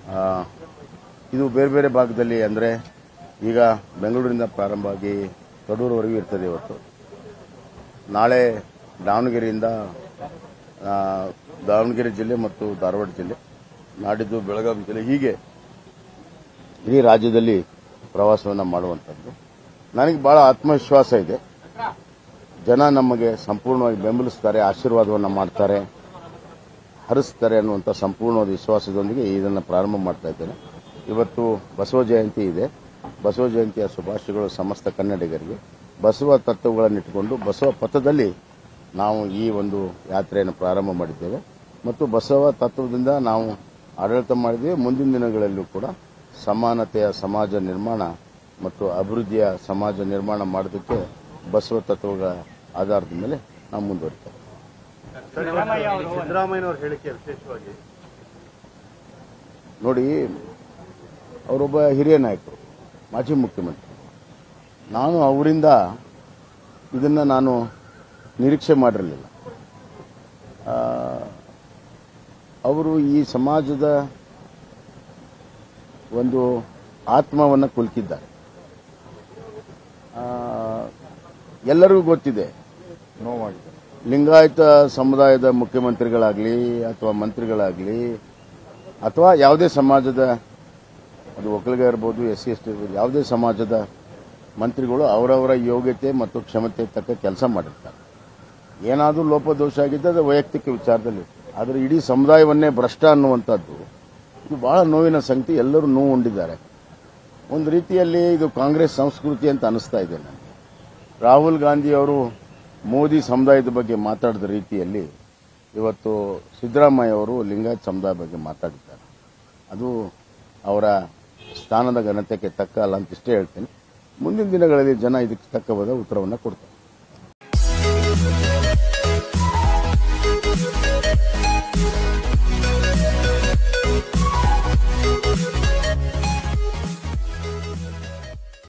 ಆ, ಇದು ಬೇರೆ ಬೇರೆ ಭಾಗದಲ್ಲಿ ಅಂದರೆ ಈಗ ಬೆಂಗಳೂರಿನಿಂದ ಪ್ರಾರಂಭ ಆಗಿ ಕಡೂರುವರೆಗೂ ಇರ್ತದೆ ಇವತ್ತು ನಾಳೆ ದಾವಣಗೆರೆಯಿಂದ ಆ, ದಾವಣಗೆರೆ ಜಿಲ್ಲೆ ಮತ್ತು ಧಾರವಾಡ ಜಿಲ್ಲೆ ನಾಡಿದ್ದು ಬೆಳಗಾವಿ ಜಿಲ್ಲೆ ಹೀಗೆ ಇಡೀ ರಾಜ್ಯದಲ್ಲಿ ಪ್ರವಾಸವನ್ನು ಮಾಡುವಂಥದ್ದು ನನಗೆ ಬಹಳ ಆತ್ಮವಿಶ್ವಾಸ ಇದೆ ಜನ ನಮಗೆ ಸಂಪೂರ್ಣವಾಗಿ ಬೆಂಬಲಿಸ್ತಾರೆ ಆಶೀರ್ವಾದವನ್ನು ಮಾಡ್ತಾರೆ ಹರಿಸ್ತಾರೆ ಅನ್ನುವಂಥ ಸಂಪೂರ್ಣವಾದ ವಿಶ್ವಾಸದೊಂದಿಗೆ ಇದನ್ನು ಪ್ರಾರಂಭ ಮಾಡ್ತಾ ಇದ್ದೇನೆ ಇವತ್ತು ಬಸವ ಜಯಂತಿ ಇದೆ ಬಸವ ಜಯಂತಿಯ ಶುಭಾಶಯಗಳು ಸಮಸ್ತ ಕನ್ನಡಿಗರಿಗೆ ಬಸವ ತತ್ವಗಳನ್ನಿಟ್ಟುಕೊಂಡು ಬಸವ ಪಥದಲ್ಲಿ ನಾವು ಈ ಒಂದು ಯಾತ್ರೆಯನ್ನು ಪ್ರಾರಂಭ ಮಾಡಿದ್ದೇವೆ ಮತ್ತು ಬಸವ ತತ್ವದಿಂದ ನಾವು ಆಡಳಿತ ಮಾಡಿದ್ದೇವೆ ಮುಂದಿನ ದಿನಗಳಲ್ಲೂ ಕೂಡ ಸಮಾನತೆಯ ಸಮಾಜ ನಿರ್ಮಾಣ ಮತ್ತು ಅಭಿವೃದ್ಧಿಯ ಸಮಾಜ ನಿರ್ಮಾಣ ಮಾಡೋದಕ್ಕೆ ಬಸವ ತತ್ವಗಳ ಆಧಾರದ ಮೇಲೆ ನಾವು ಮುಂದುವರಿತೇವೆ ಸಿದ್ದರಾಮಯ್ಯನವರ ಹೇಳಿಕೆ ವಿಶೇಷವಾಗಿ ನೋಡಿ ಅವರೊಬ್ಬ ಹಿರಿಯ ನಾಯಕರು ಮಾಜಿ ಮುಖ್ಯಮಂತ್ರಿ ನಾನು ಅವರಿಂದ ಇದನ್ನು ನಾನು ನಿರೀಕ್ಷೆ ಮಾಡಿರಲಿಲ್ಲ ಆ, ಅವರು ಈ ಸಮಾಜದ ಒಂದು ಆತ್ಮವನ್ನು ಕುಲ್ಕಿದ್ದಾರೆ ಆ, ಎಲ್ಲರಿಗೂ ಗೊತ್ತಿದೆ ನೋವಾಗಿದೆ ಲಿಂಗಾಯತ ಸಮುದಾಯದ ಮುಖ್ಯಮಂತ್ರಿಗಳಾಗಲಿ ಅಥವಾ ಮಂತ್ರಿಗಳಾಗಲಿ ಅಥವಾ ಯಾವುದೇ ಸಮಾಜದ ಅದು ಒಕ್ಕಲಿಗ ಇರ್ಬೋದು ಎಸ್ ಸಿ ಎಸ್ ಟಿ ಇರ್ಬೋದು ಯಾವುದೇ ಸಮಾಜದ ಮಂತ್ರಿಗಳು ಅವರವರ ಯೋಗ್ಯತೆ ಮತ್ತು ಕ್ಷಮತೆ ತಕ್ಕ ಕೆಲಸ ಮಾಡಿರ್ತಾರೆ ಏನಾದರೂ ಲೋಪದೋಷ ಆಗಿದ್ದರೆ ಅದು ವೈಯಕ್ತಿಕ ವಿಚಾರದಲ್ಲಿ ಆದರೆ ಇಡೀ ಸಮುದಾಯವನ್ನೇ ಭ್ರಷ್ಟ ಅನ್ನುವಂಥದ್ದು ಇದು ಬಹಳ ನೋವಿನ ಸಂಗತಿ ಎಲ್ಲರೂ ನೋವು ಉಂಡಿದ್ದಾರೆ ಒಂದು ರೀತಿಯಲ್ಲಿ ಇದು ಕಾಂಗ್ರೆಸ್ ಸಂಸ್ಕೃತಿ ಅಂತ ಅನಿಸ್ತಾ ಇದೆ ನನಗೆ ರಾಹುಲ್ ಗಾಂಧಿ ಅವರು ಮೋದಿ ಸಮುದಾಯದ ಬಗ್ಗೆ ಮಾತಾಡಿದ ರೀತಿಯಲ್ಲಿ ಇವತ್ತು ಸಿದ್ದರಾಮಯ್ಯ ಅವರು ಲಿಂಗಾಯತ್ ಸಮುದಾಯ ಬಗ್ಗೆ ಮಾತಾಡಿದ್ದಾರೆ ಅದು ಅವರ ಸ್ಥಾನದ ಘನತೆಗೆ ತಕ್ಕ ಅಲ್ಲ ಅಂತ ಇಷ್ಟೇ ಹೇಳ್ತೇನೆ ಮುಂದಿನ ದಿನಗಳಲ್ಲಿ ಜನ ಇದಕ್ಕೆ ತಕ್ಕವಾದ ಉತ್ತರವನ್ನು ಕೊಡ್ತಾರೆ